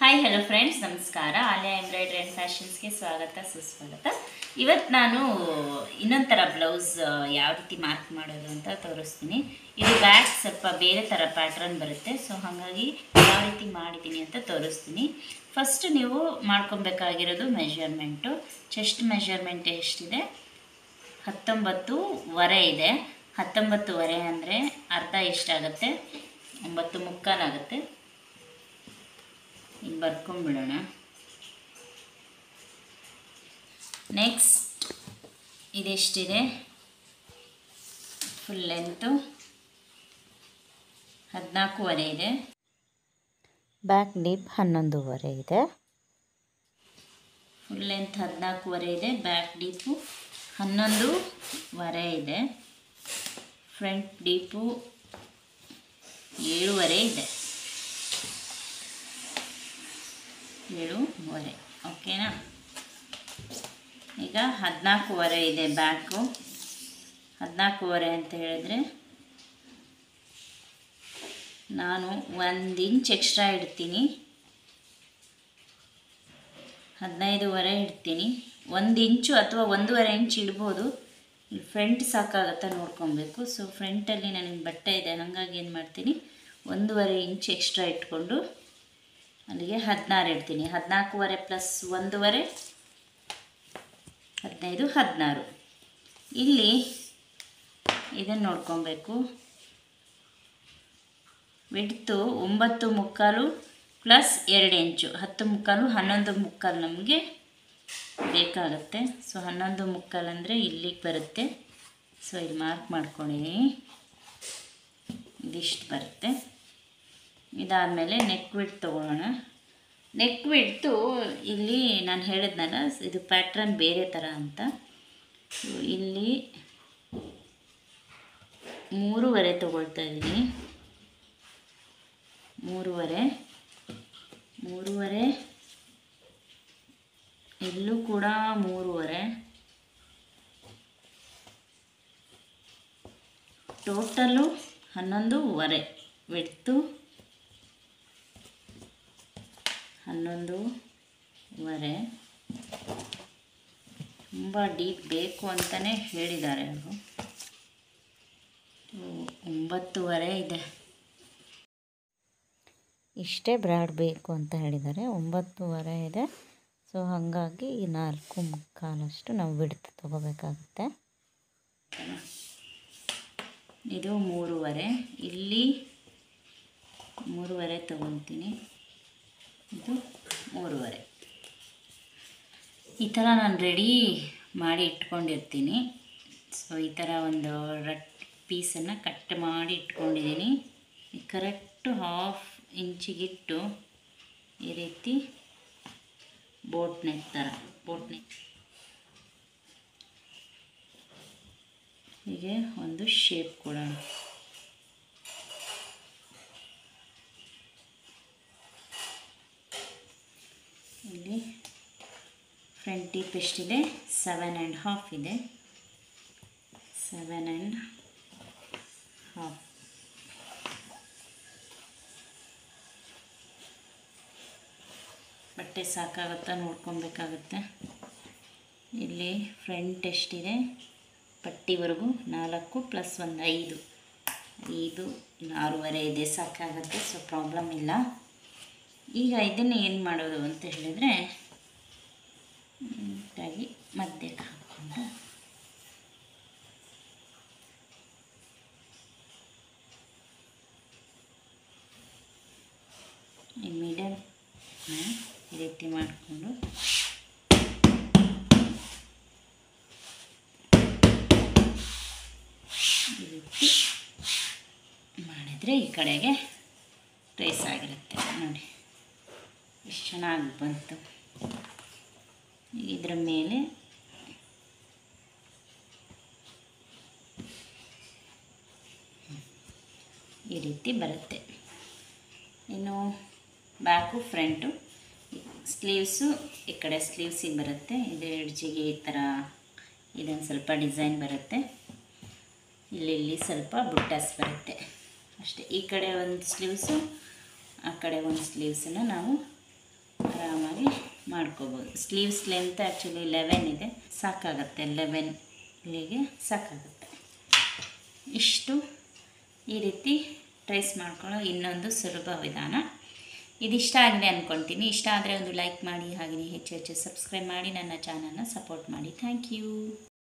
hi hello friends ನಮಸ್ಕಾರ Alia embroidery and ಫ್ಯಾಷನ್ಸ್ಗೆ ಸ್ವಾಗತ ಸುಸ್ವಾಗತ ಇವತ್ತು ನಾನು ಇನ್ನೊಂದು ಥರ ಬ್ಲೌಸ್ ಯಾವ ರೀತಿ ಮಾರ್ಕ್ ಮಾಡೋದು ಅಂತ ತೋರಿಸ್ತೀನಿ ಇದು ಬ್ಯಾಕ್ ಸ್ವಲ್ಪ ಬೇರೆ ಥರ ಪ್ಯಾಟ್ರನ್ ಬರುತ್ತೆ ಸೊ ಹಾಗಾಗಿ ಯಾವ ರೀತಿ ಮಾಡಿದ್ದೀನಿ ಅಂತ ತೋರಿಸ್ತೀನಿ ಫಸ್ಟ್ ನೀವು ಮಾಡ್ಕೊಬೇಕಾಗಿರೋದು ಮೆಷರ್ಮೆಂಟು ಚೆಸ್ಟ್ ಮೆಷರ್ಮೆಂಟ್ ಎಷ್ಟಿದೆ ಹತ್ತೊಂಬತ್ತುವರೆ ಇದೆ ಹತ್ತೊಂಬತ್ತುವರೆ ಅಂದರೆ ಅರ್ಧ ಎಷ್ಟಾಗುತ್ತೆ ಒಂಬತ್ತು ಮುಕ್ಕಾಲಾಗುತ್ತೆ ಈಗ ಬರ್ಕೊಂಬಿಡೋಣ ನೆಕ್ಸ್ಟ್ ಇದೆಷ್ಟಿದೆ ಫುಲ್ ಲೆಂತು ಹದಿನಾಲ್ಕೂವರೆ ಇದೆ ಬ್ಯಾಕ್ ಡೀಪ್ ಹನ್ನೊಂದೂವರೆ ಇದೆ ಫುಲ್ ಲೆಂತ್ ಹದಿನಾಲ್ಕೂವರೆ ಇದೆ ಬ್ಯಾಕ್ ಡೀಪು ಹನ್ನೊಂದುವರೆ ಇದೆ ಫ್ರಂಟ್ ಡೀಪು ಏಳುವರೆ ಇದೆ ಏಳುವರೆ ಓಕೆನಾ ಈಗ ಹದಿನಾಲ್ಕೂವರೆ ಇದೆ ಬ್ಯಾಕು ಹದಿನಾಲ್ಕೂವರೆ ಅಂತ ಹೇಳಿದ್ರೆ ನಾನು ಒಂದು ಇಂಚ್ ಎಕ್ಸ್ಟ್ರಾ ಇಡ್ತೀನಿ ಹದಿನೈದುವರೆ ಇಡ್ತೀನಿ ಒಂದು ಇಂಚು ಅಥವಾ ಒಂದೂವರೆ ಇಂಚ್ ಇಡ್ಬೋದು ಫ್ರಂಟ್ ಸಾಕಾಗತ್ತಾ ನೋಡ್ಕೊಬೇಕು ಸೊ ಫ್ರಂಟಲ್ಲಿ ನನಗೆ ಬಟ್ಟೆ ಇದೆ ಹಾಗಾಗಿ ಏನು ಮಾಡ್ತೀನಿ ಒಂದೂವರೆ ಇಂಚ್ ಎಕ್ಸ್ಟ್ರಾ ಇಟ್ಕೊಂಡು ಅಲ್ಲಿಗೆ ಹದಿನಾರು ಇಡ್ತೀನಿ ಹದಿನಾಲ್ಕೂವರೆ ಪ್ಲಸ್ ಒಂದೂವರೆ ಹದಿನೈದು ಹದಿನಾರು ಇಲ್ಲಿ ಇದನ್ನು ನೋಡ್ಕೊಬೇಕು ವಿಡ್ತು ಒಂಬತ್ತು ಮುಕ್ಕಾಲು ಪ್ಲಸ್ ಎರಡು ಇಂಚು ಹತ್ತು ಮುಕ್ಕಾಲು ಹನ್ನೊಂದು ಮುಕ್ಕಾಲು ನಮಗೆ ಬೇಕಾಗುತ್ತೆ ಸೊ ಹನ್ನೊಂದು ಮುಕ್ಕಾಲು ಅಂದರೆ ಇಲ್ಲಿಗೆ ಬರುತ್ತೆ ಸೊ ಇಲ್ಲಿ ಮಾರ್ಕ್ ಮಾಡ್ಕೊಂಡಿದ್ದೀನಿ ಇದಿಷ್ಟು ಬರುತ್ತೆ ಇದಾದಮೇಲೆ ನೆಕ್ ವಿಡ್ ತೊಗೊಳ್ಳೋಣ ನೆಕ್ ವಿಡ್ತು ಇಲ್ಲಿ ನಾನು ಹೇಳಿದ್ನಲ್ಲ ಇದು ಪ್ಯಾಟ್ರನ್ ಬೇರೆ ಥರ ಅಂತ ಸೊ ಇಲ್ಲಿ ಮೂರುವರೆ ತೊಗೊಳ್ತಾ ಇದ್ದೀನಿ ಮೂರುವರೆ ಮೂರುವರೆ ಇಲ್ಲೂ ಕೂಡ ಮೂರುವರೆ ಟೋಟಲು ಹನ್ನೊಂದೂವರೆ ವಿಡ್ತು ಹನ್ನೊಂದೂವರೆ ತುಂಬ ಡೀಪ್ ಬೇಕು ಅಂತಲೇ ಹೇಳಿದ್ದಾರೆ ಅವರು ಒಂಬತ್ತುವರೆ ಇದೆ ಇಷ್ಟೇ ಬ್ರಾಡ್ ಬೇಕು ಅಂತ ಹೇಳಿದ್ದಾರೆ ಒಂಬತ್ತುವರೆ ಇದೆ ಸೊ ಹಾಗಾಗಿ ಈ ನಾಲ್ಕು ಮುಕ್ಕಾಲಷ್ಟು ನಾವು ಬಿಡ್ತು ತೊಗೋಬೇಕಾಗುತ್ತೆ ಇದು ಮೂರುವರೆ ಇಲ್ಲಿ ಮೂರುವರೆ ತೊಗೊತೀನಿ ಇದು ಮೂರುವರೆ ಈ ಥರ ನಾನು ರೆಡಿ ಮಾಡಿ ಇಟ್ಕೊಂಡಿರ್ತೀನಿ ಸೊ ಈ ಥರ ಒಂದು ರಟ್ ಪೀಸನ್ನು ಕಟ್ ಮಾಡಿ ಇಟ್ಕೊಂಡಿದ್ದೀನಿ ಕರೆಕ್ಟು ಹಾಫ್ ಇಂಚಿಗಿಟ್ಟು ಈ ರೀತಿ ಬೋಟ್ ನೆಕ್ ಥರ ಬೋಟ್ ನೆಕ್ ಹೀಗೆ ಒಂದು ಶೇಪ್ ಕೊಡೋಣ ಇಲ್ಲಿ ಫ್ರಂಟ್ ಟೀಪ್ ಎಷ್ಟಿದೆ ಸೆವೆನ್ ಆ್ಯಂಡ್ ಹಾಫ್ ಇದೆ ಸೆವೆನ್ ಆ್ಯಂಡ್ ಹಾಫ್ ಬಟ್ಟೆ ಸಾಕಾಗುತ್ತಾ ನೋಡ್ಕೊಬೇಕಾಗುತ್ತೆ ಇಲ್ಲಿ ಫ್ರಂಟ್ ಎಷ್ಟಿದೆ ಪಟ್ಟಿವರೆಗೂ ನಾಲ್ಕು ಪ್ಲಸ್ ಒಂದು ಐದು ಐದು ಇನ್ನು ಆರೂವರೆ ಇದೆ ಸಾಕಾಗುತ್ತೆ ಸೊ ಪ್ರಾಬ್ಲಮ್ ಇಲ್ಲ ಈಗ ಇದನ್ನು ಏನು ಮಾಡೋದು ಅಂತ ಹೇಳಿದರೆ ನೀಟಾಗಿ ಮಧ್ಯಕ್ಕೆ ಹಾಕ್ಕೊಂಡು ಈ ಮಿಡಲ್ ಈ ರೀತಿ ಮಾಡಿಕೊಂಡು ಈ ರೀತಿ ಮಾಡಿದರೆ ಈ ಕಡೆಗೆ ಟ್ರೇಸ್ ಆಗಿರುತ್ತೆ ನೋಡಿ ಎಷ್ಟು ಚೆನ್ನಾಗಿ ಬಂತು ಇದರ ಮೇಲೆ ಈ ರೀತಿ ಬರುತ್ತೆ ಇನ್ನು ಬ್ಯಾಕು ಫ್ರಂಟು ಸ್ಲೀವ್ಸು ಈ ಕಡೆ ಸ್ಲೀವ್ಸಿಗೆ ಬರುತ್ತೆ ಇದು ಎಡ್ಜಿಗೆ ಈ ಥರ ಇದೊಂದು ಸ್ವಲ್ಪ ಡಿಸೈನ್ ಬರುತ್ತೆ ಇಲ್ಲಿ ಇಲ್ಲಿ ಸ್ವಲ್ಪ ಬುಟ್ಟಾಸ್ ಬರುತ್ತೆ ಅಷ್ಟೇ ಈ ಕಡೆ ಒಂದು ಸ್ಲೀವ್ಸು ಆ ಕಡೆ ಒಂದು ಸ್ಲೀವ್ಸನ್ನು ನಾವು ಆರಾಮಾಗಿ ಮಾಡ್ಕೋಬೋದು ಸ್ಲೀವ್ಸ್ ಲೆಂತ್ ಆ್ಯಕ್ಚುಲಿ ಲೆವೆನ್ ಇದೆ ಸಾಕಾಗತ್ತೆ ಲೆವೆನ್ ಇಲ್ಲಿಗೆ ಸಾಕಾಗುತ್ತೆ ಇಷ್ಟು ಈ ರೀತಿ ಟ್ರೇಸ್ ಮಾಡ್ಕೊಳ್ಳೋ ಇನ್ನೊಂದು ಸುಲಭ ವಿಧಾನ ಇದಿಷ್ಟ ಆಗಿದೆ ಅಂದ್ಕೊಳ್ತೀನಿ ಇಷ್ಟ ಆದರೆ ಒಂದು ಲೈಕ್ ಮಾಡಿ ಹಾಗೆಯೇ ಹೆಚ್ಚು ಹೆಚ್ಚು ಸಬ್ಸ್ಕ್ರೈಬ್ ಮಾಡಿ ನನ್ನ ಚಾನಲ್ನ ಸಪೋರ್ಟ್ ಮಾಡಿ ಥ್ಯಾಂಕ್ ಯು